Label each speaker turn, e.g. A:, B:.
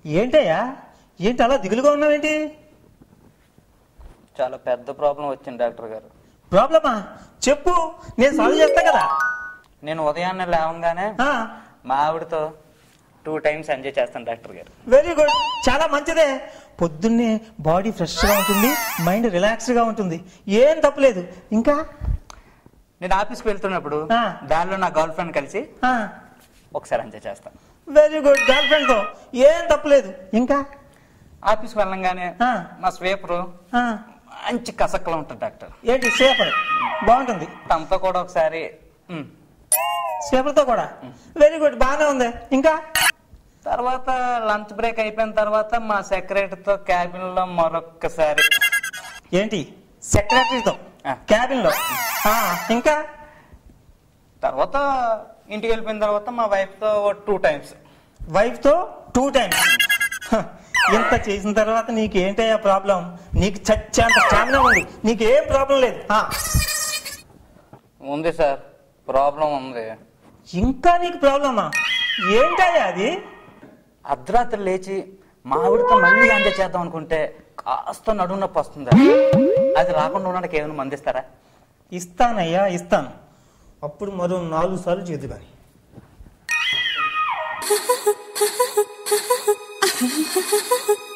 A: ఏంటయ్యా ఏంటి అలా దిగులుగా ఉన్నావేంటి
B: చాలా పెద్ద ప్రాబ్లం వచ్చింది డాక్టర్ గారు
A: ప్రాబ్లమా చెప్పు నేను సాల్వ్ చేస్తా కదా
B: నేను ఉదయాన్నే లేవగానే
A: ఆ,
B: మా ఆవిడతో టూ టైమ్స్ ఎంజాయ్ చేస్తాను డాక్టర్ గారు
A: వెరీ గుడ్ చాలా మంచిదే పొద్దున్నే బాడీ ఫ్రెష్గా ఉంటుంది మైండ్ రిలాక్స్డ్గా ఉంటుంది ఏం తప్పులేదు ఇంకా
B: నేను ఆఫీస్కి వెళ్తున్నప్పుడు
A: ఆ.
B: దానిలో నా గర్ల్ ఫ్రెండ్ కలిసి ఒకసారి ఎంజాయ్ చేస్తాను
A: వెరీ గుడ్ గర్ల్ ఫ్రెండ్తో ఏం తప్పులేదు ఇంకా
B: ఆఫీస్కి వెళ్ళంగానే
A: ఆ.
B: మా స్వీపరు
A: ఆ,
B: మంచి కసక్కలో ఉంటుంది డాక్టర్
A: ఏంటి సేపర్ బాగుంటుంది
B: తనతో కూడా ఒకసారి ఉమ్.
A: సేపర్తో కూడా వెరీ గుడ్ బాగానే ఉంది ఇంకా
B: తర్వాత లంచ్ బ్రేక్ అయిపోయిన తర్వాత మా సెక్రటరీతో క్యాబిన్ లో మరొక్కసారి
A: ఏంటి సెక్రటరీతో
B: ఆ.
A: క్యాబిన్లో ఆ, ఇంకా
B: తర్వాత ఇంటికి వెళ్ళిపోయిన తర్వాత మా వైఫ్ తో టూ టైమ్స్
A: వైఫ్తో టూ టైమ్స్ ఇంత చేసిన తర్వాత నీకు ఏంటయ్యా ప్రాబ్లం నీకు చచ్చేంత స్టామినా ఉంది నీకేం ప్రాబ్లం లేదు ఆ,
B: ఉంది సార్ ప్రాబ్లం ఉంది
A: ఇంకా నీకు ప్రాబ్లమా ఏంటయ్యా అది
B: అర్ధరాత్రి లేచి మా ఆవిడతో మళ్ళీ ఎంజాయ్ చేద్దాం అనుకుంటే కాస్త నడుము నొప్పి వస్తుంది అది రాకుండా ఉండడానికి ఏమైనా మందిస్తారా
A: ఇస్తానయ్యా ఇస్తాను అప్పుడు మరో నాలుగు సార్లు చేదు కానీ
C: Ha ha ha ha ha ha.